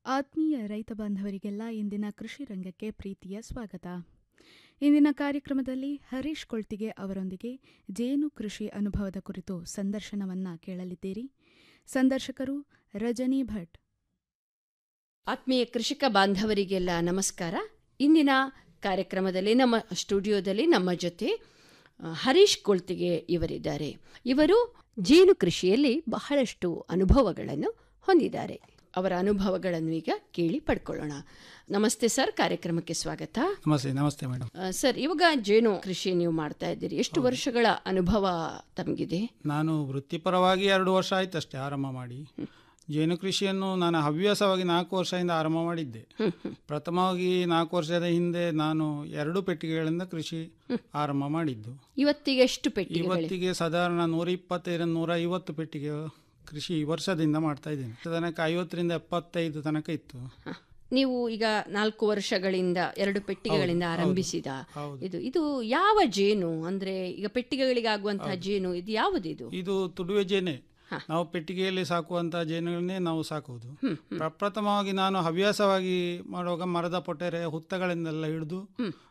ಆತ್ಮೀಯ ರೈತ ಬಾಂಧವರಿಗೆಲ್ಲ ಇಂದಿನ ಕೃಷಿ ರಂಗಕ್ಕೆ ಪ್ರೀತಿಯ ಸ್ವಾಗತ ಇಂದಿನ ಕಾರ್ಯಕ್ರಮದಲ್ಲಿ ಹರೀಶ್ ಕೊಳ್ತಿಗೆ ಅವರೊಂದಿಗೆ ಜೇನು ಕೃಷಿ ಅನುಭವದ ಕುರಿತು ಸಂದರ್ಶನವನ್ನ ಕೇಳಲಿದ್ದೀರಿ ಸಂದರ್ಶಕರು ರಜನಿ ಭಟ್ ಆತ್ಮೀಯ ಕೃಷಿಕ ಬಾಂಧವರಿಗೆಲ್ಲ ನಮಸ್ಕಾರ ಇಂದಿನ ಕಾರ್ಯಕ್ರಮದಲ್ಲಿ ನಮ್ಮ ಸ್ಟುಡಿಯೋದಲ್ಲಿ ನಮ್ಮ ಜೊತೆ ಆ, ಹರೀಶ್ ಕೊಳ್ತಿಗೆ ಇವರಿದ್ದಾರೆ ಇವರು ಜೇನು ಕೃಷಿಯಲ್ಲಿ ಬಹಳಷ್ಟು ಅನುಭವಗಳನ್ನು ಹೊಂದಿದ್ದಾರೆ ಅವರ ಅನುಭವಗಳನ್ನು ಈಗ ಕೇಳಿ ಪಡ್ಕೊಳ್ಳೋಣ ನಮಸ್ತೆ ಸರ್ ಕಾರ್ಯಕ್ರಮಕ್ಕೆ ಸ್ವಾಗತ ನಮಸ್ತೆ ನಮಸ್ತೆ ಮೇಡಮ್ ಆ, ಸರ್ ಇವಾಗ ಜೇನು ಕೃಷಿ ನೀವು ಮಾಡ್ತಾ ಇದ್ದೀರಿ ಎಷ್ಟು ವರ್ಷಗಳ ಅನುಭವ ತಮಗಿದೆ ನಾನು ವೃತ್ತಿಪರವಾಗಿ ಎರಡು ವರ್ಷ ಆಯ್ತು ಅಷ್ಟೇ ಆರಂಭ ಮಾಡಿ ಜೇನು ಕೃಷಿಯನ್ನು ನಾನು ಹವ್ಯಾಸವಾಗಿ ನಾಲ್ಕು ವರ್ಷದಿಂದ ಆರಂಭ ಮಾಡಿದ್ದೆ ಪ್ರಥಮವಾಗಿ ನಾಲ್ಕು ವರ್ಷದ ಹಿಂದೆ ನಾನು ಎರಡು ಪೆಟ್ಟಿಗೆಗಳಿಂದ ಕೃಷಿ ಆರಂಭ ಮಾಡಿದ್ದು ಇವತ್ತಿಗೆ ಎಷ್ಟು ಪೆಟ್ಟಿಗೆಗಳು ಇವತ್ತಿಗೆ ಸಾಧಾರಣ ನೂರ ಇಪ್ಪತ್ತೈದರಿಂದ ನೂರ ಐವತ್ತು ಪೆಟ್ಟಿಗೆ ಕೃಷಿ ಈ ವರ್ಷದಿಂದ ಮಾಡ್ತಾ ಇದ್ದೇನೆ ತನಕ ಐವತ್ತರಿಂದ ಎಪ್ಪತ್ತೈದು ತನಕ ಇತ್ತು ಹ. ನೀವು ಈಗ ನಾಲ್ಕು ವರ್ಷಗಳಿಂದ ಎರಡು ಪೆಟ್ಟಿಗೆಗಳಿಂದ ಆರಂಭಿಸಿದ ಹೌದು. ಇದು ಇದು ಯಾವ ಜೇನು ಅಂದ್ರೆ ಈಗ ಪೆಟ್ಟಿಗೆಗಳಿಗೆ ಆಗುವಂತಹ ಜೇನು ಇದು ಯಾವುದಿದು ಇದು ತುಡುವೆ ಜೇನೆ ನಾವು ಪೆಟ್ಟಿಗೆಯಲ್ಲಿ ಸಾಕುವಂತಹ ಜೇನುಗಳನ್ನೇ ನಾವು ಸಾಕುವುದು ಪ್ರಪ್ರಥಮವಾಗಿ ನಾನು ಹವ್ಯಾಸವಾಗಿ ಮಾಡುವಾಗ ಮರದ ಪೊಟೆರೆ ಹುತ್ತಗಳಿಂದೆಲ್ಲ ಹಿಡಿದು